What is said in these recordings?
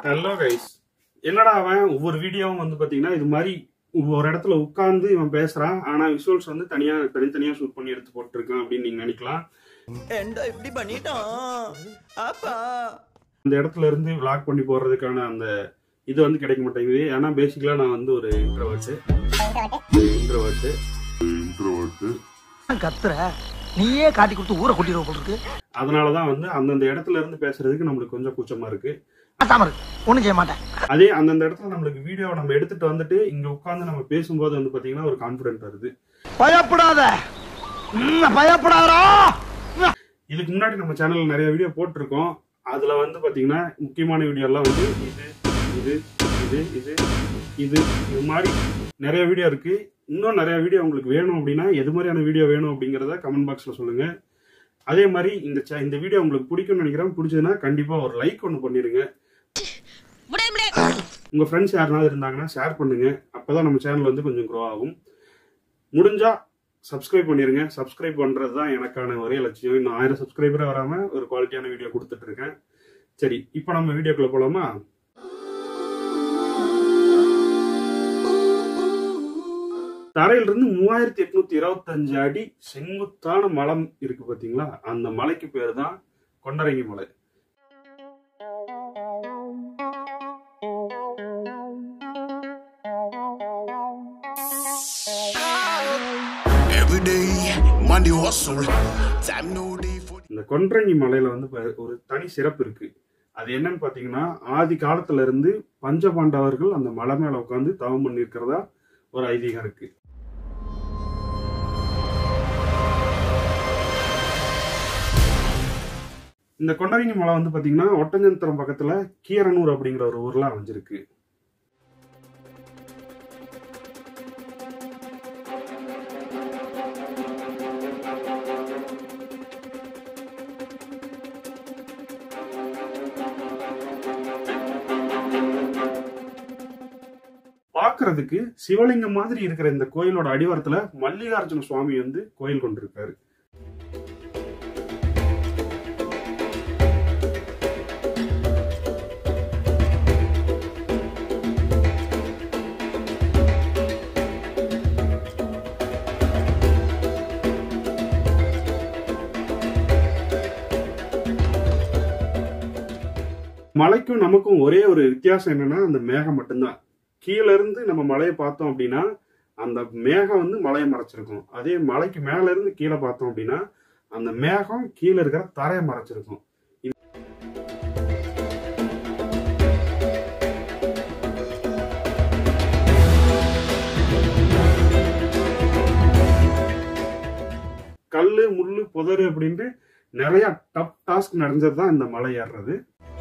Hello guys என்னடா அவன் ஒவ்வொரு வீடியோவும் வந்து பாத்தீங்கன்னா இது மாதிரி ஒரு இடத்துல உட்கார்ந்து இவன் பேசுறான் ஆனா விஷுவல்ஸ் வந்து தனியா தனித்தனியா ஷூட் பண்ணி எடுத்து போட்டிருக்கான் அப்படின்னு நீங்க நினைக்கலாம் ஏண்டா இப்படி பண்ணிட்டான் அப்பா இந்த இடத்துல இருந்து vlog பண்ணி போடுறதுக்கான அந்த இது வந்து கிடைக்க மாட்டேங்குது ஏன்னா பேசிக்கலா நான் வந்து ஒரு இன்ட்ரவர்ட் இன்ட்ரவர்ட் கத்துற நீயே காட்டி கொடுத்து ஊரை கொட்டிடுவோம் போல இருக்கு அதனாலதான் வந்து அந்தந்த இடத்துல இருந்து பேசுறதுக்கு நம்மளுக்கு கொஞ்சம் கூச்சமா இருக்கு தாமரை ஒண்ணும் செய்ய மாட்டேன் அதே அந்தந்த இடத்துல நம்மளுக்கு வீடியோவை நம்ம எடுத்துட்டு வந்துட்டு இங்க உட்கார்ந்து நம்ம பேசும்போது வந்து பாத்தீங்கன்னா ஒரு கான்பிடன்ட் வருது பயப்படாத ம், பயப்படாதடா இதுக்கு முன்னாடி நம்ம சேனல்ல நிறைய வீடியோ போட்டிருக்கோம் அதுல வந்து பாத்தீங்கன்னா முக்கியமான வீடியோ எல்லாம் வந்து இது இது இது இது இது இது மாதிரி நிறைய வீடியோ இருக்கு இன்னும் நிறைய வீடியோ உங்களுக்கு வேணும் அப்படின்னா எது மாதிரியான வீடியோ வேணும் அப்படிங்கறத கமெண்ட் பாக்ஸ்ல சொல்லுங்க அதே மாதிரி இந்த cha- இந்த வீடியோ உங்களுக்கு பிடிக்கும்னு நினைக்கிறேன் பிடிச்சதுன்னா கண்டிப்பா ஒரு லைக் ஒன்று பண்ணிருங்க உங்க ஃப்ரெண்ட்ஸ் யாருனாவது இருந்தாங்கன்னா ஷேர் பண்ணுங்க அப்பதான் நம்ம சேனல் வந்து கொஞ்சம் க்ரோ ஆகும் முடிஞ்சா சப்ஸ்கிரைப் பண்ணிருங்க சப்ஸ்கிரைப் பண்றது தான் எனக்கான ஒரே லட்சியம் இன்னும் ஆயிரம் சப்ஸ்கிரைபரே வராம ஒரு குவாலிட்டியான வீடியோ கொடுத்துட்டு இருக்கேன் சரி இப்போ நம்ம வீடியோக்குள்ள போலாமா தரையில இருந்து மூவாயிரத்தி எட்நூத்தி இருபத்தஞ்சு அடி செங்குத்தான மலம் இருக்கு பாத்தீங்களா அந்த மலைக்கு பேர் தான் கொண்டரங்கி மலை Every day, Monday hustle. Time no day for இந்த கொன்றங்கி மலையில வந்து ப- ஒரு தனி சிறப்பு இருக்கு அது என்னன்னு பாத்தீங்கன்னா ஆதி காலத்துல இருந்து பஞ்சபாண்டவர்கள் அந்த மலை மேல உட்காந்து தவம் பண்ணியிருக்கிறதா ஒரு ஐதீகம் இருக்கு இந்த கொண்டரங்கி மலை வந்து பாத்தீங்கன்னா ஒட்டஞ்சத்திரம் பக்கத்துல கீரனூர் அப்படிங்கிற ஒரு ஊர்ல அமைஞ்சிருக்கு பார்க்கிறதுக்கு சிவலிங்கம் மாதிரி இருக்கிற இந்த கோயிலோட அடிவாரத்துல மல்லிகார்ஜுன சுவாமி வந்து கோயில் கொண்டிருக்காரு மலைக்கும் நமக்கும் ஒரே ஒரு வித்தியாசம் என்னன்னா அந்த மேகம் மட்டும்தான் கீழ இருந்து நம்ம மலையை பார்த்தோம் அப்படின்னா அந்த மேகம் வந்து மலையை மறைச்சிருக்கும் அதே மலைக்கு மேல இருந்து கீழே பார்த்தோம் அப்படின்னா அந்த மேகம் கீழே இருக்கிற தரையை மறைச்சிருக்கும் இது- கல்லு முள்ளு புதரு அப்படின்ட்டு நிறைய டப் டாஸ்க் நடந்தது தான் இந்த மலை ஏறுறது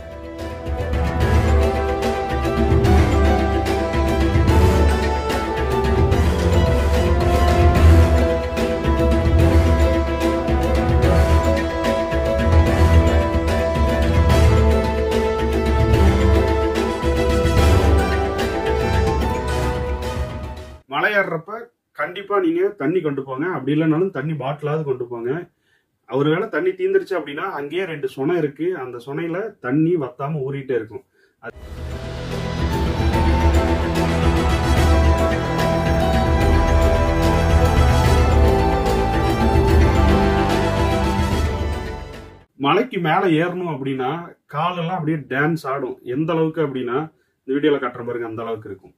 மலை ஏறுறப்ப கண்டிப்பா நீங்க தண்ணி கொண்டு போங்க அப்படி இல்லைனாலும் தண்ணி பாட்டிலாவது கொண்டு போங்க ஒருவேளை தண்ணி தீந்துருச்சு அப்படின்னா அங்கேயே ரெண்டு சுனை இருக்கு அந்த சுனையில தண்ணி வத்தாம ஊறிட்டே இருக்கும் அது- மலைக்கு மேல ஏறணும் அப்படின்னா காலெல்லாம் அப்படியே டான்ஸ் ஆடும் எந்த அளவுக்கு அப்படின்னா இந்த வீடியோல காட்டுற பாருங்க அந்த அளவுக்கு இருக்கும்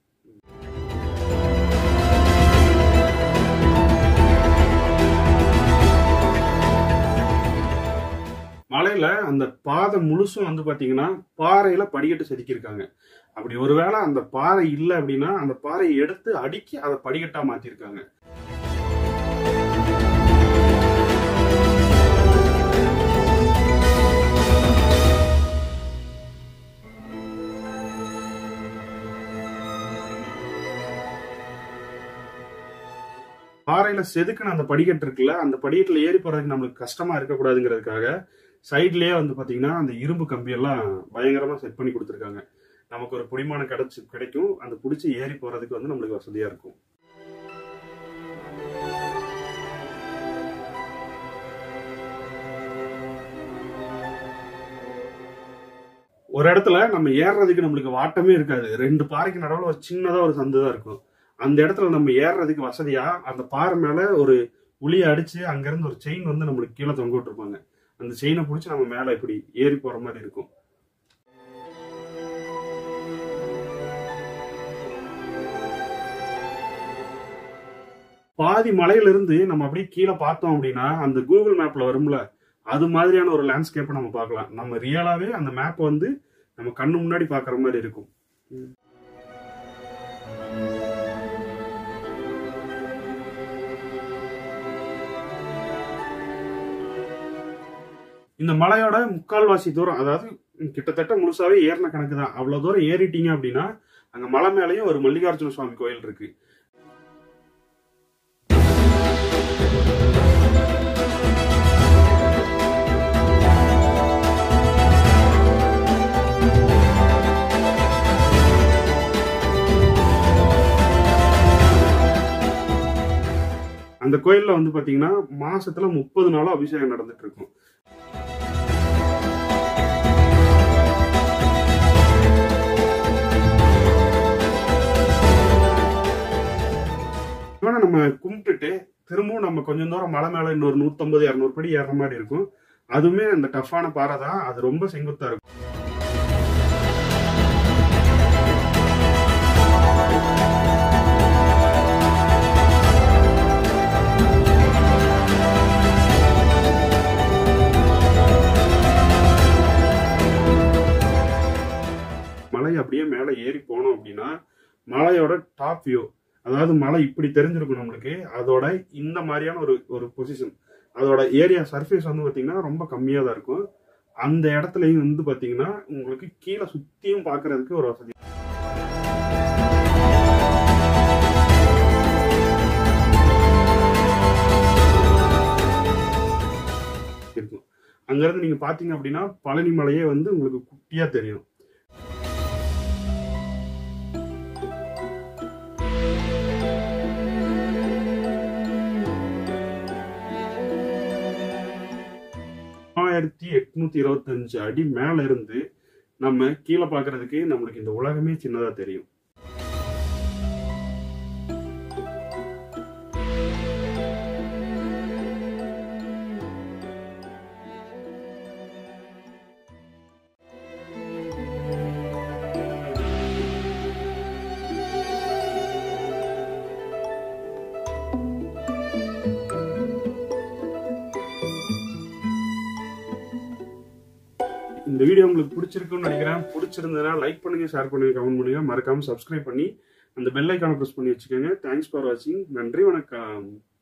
மலையில அந்த பாதை முழுசும் வந்து பாத்தீங்கன்னா பாறையில படிக்கட்டு செதுக்கியிருக்காங்க அப்படி ஒருவேளை அந்த பாறை இல்லை அப்படின்னா அந்த பாறையை எடுத்து அடுக்கி அதை படிக்கட்டா மாத்திருக்காங்க பாறையில செதுக்குன அந்த படிக்கட்டு இருக்குல்ல அந்த படிக்கட்டுல ஏறி போறதுக்கு நம்மளுக்கு கஷ்டமா இருக்கக்கூடாதுங்கிறதுக்காக சைட்லயே வந்து பாத்தீங்கன்னா அந்த இரும்பு கம்பி எல்லாம் பயங்கரமா செட் பண்ணி கொடுத்துருக்காங்க நமக்கு ஒரு பிடிமானம் கிடைச்சு கிடைக்கும் அந்த பிடிச்சி ஏறி போறதுக்கு வந்து நம்மளுக்கு வசதியா இருக்கும் ஒரு இடத்துல நம்ம ஏறுறதுக்கு நம்மளுக்கு வாட்டமே இருக்காது ரெண்டு பாறைக்கு நடுவில் ஒரு சின்னதா ஒரு சந்து தான் இருக்கும் அந்த இடத்துல நம்ம ஏறுறதுக்கு வசதியா அந்த பாறை மேல ஒரு உளியை அடிச்சு அங்கிருந்து ஒரு செயின் வந்து நம்மளுக்கு கீழே தொங்க விட்டுருப்பாங்க அந்த செயினை பிடிச்சி நம்ம மேல இப்படி ஏறி போற மாதிரி இருக்கும் பாதி மலையிலிருந்து நம்ம அப்படியே கீழே பார்த்தோம் அப்படின்னா அந்த கூகுள் மேப்ல வரும்ல அது மாதிரியான ஒரு லேண்ட்ஸ்கேப்பை நம்ம பார்க்கலாம் நம்ம ரியலாவே அந்த மேப் வந்து நம்ம கண்ணு முன்னாடி பார்க்குற மாதிரி இருக்கும் இந்த மலையோட முக்கால்வாசி தூரம் அதாவது கிட்டத்தட்ட முழுசாவே ஏறின கணக்கு தான் அவ்வளவு தூரம் ஏறிட்டீங்க அப்படின்னா அங்க மலை மேலேயும் ஒரு மல்லிகார்ஜுன சுவாமி கோயில் இருக்கு அந்த கோயில்ல வந்து பாத்தீங்கன்னா மாசத்துல முப்பது நாளும் அபிஷேகம் நடந்துட்டு இருக்கும் இவனை நம்ம கும்பிட்டுட்டு திரும்பவும் நம்ம கொஞ்சம் தூரம் மலை மேல இன்னொரு நூத்தம்பது இரநூறு படி ஏறுற மாதிரி இருக்கும் அதுவுமே அந்த டஃப்பான பாறை தான் அது ரொம்ப செங்குத்தா இருக்கும் மலை அப்படியே மேலே ஏறி போனோம் அப்படின்னா மலையோட டாப் வியூ அதாவது மலை இப்படி தெரிஞ்சிருக்கும் நம்மளுக்கு அதோட இந்த மாதிரியான ஒரு ஒரு பொசிஷன் அதோட ஏரியா சர்ஃபேஸ் வந்து பார்த்தீங்கன்னா ரொம்ப கம்மியாக தான் இருக்கும் அந்த இடத்துலையும் வந்து பார்த்தீங்கன்னா உங்களுக்கு கீழே சுற்றியும் பார்க்கறதுக்கு ஒரு வசதி இருக்கும் அங்கேருந்து நீங்கள் பார்த்தீங்க அப்படின்னா பழனி மலையே வந்து உங்களுக்கு குட்டியாக தெரியும் ஆயிரத்தி எட்நூத்தி இருபத்தஞ்சு அடி மேல இருந்து நம்ம கீழே பார்க்கிறதுக்கு நம்மளுக்கு இந்த உலகமே சின்னதா தெரியும் இந்த வீடியோ உங்களுக்கு பிடிச்சிருக்குன்னு நினைக்கிறேன் பிடிச்சிருந்ததுன்னா லைக் பண்ணுங்க ஷேர் பண்ணுங்க கமெண்ட் பண்ணுங்க மறக்காம சப்ஸ்கிரைப் பண்ணி அந்த பெல் ஐக்கானை ப்ரெஸ் பண்ணி வச்சுக்கோங்க தேங்க்ஸ் ஃபார் வாட்சிங் நன்றி வணக்கம்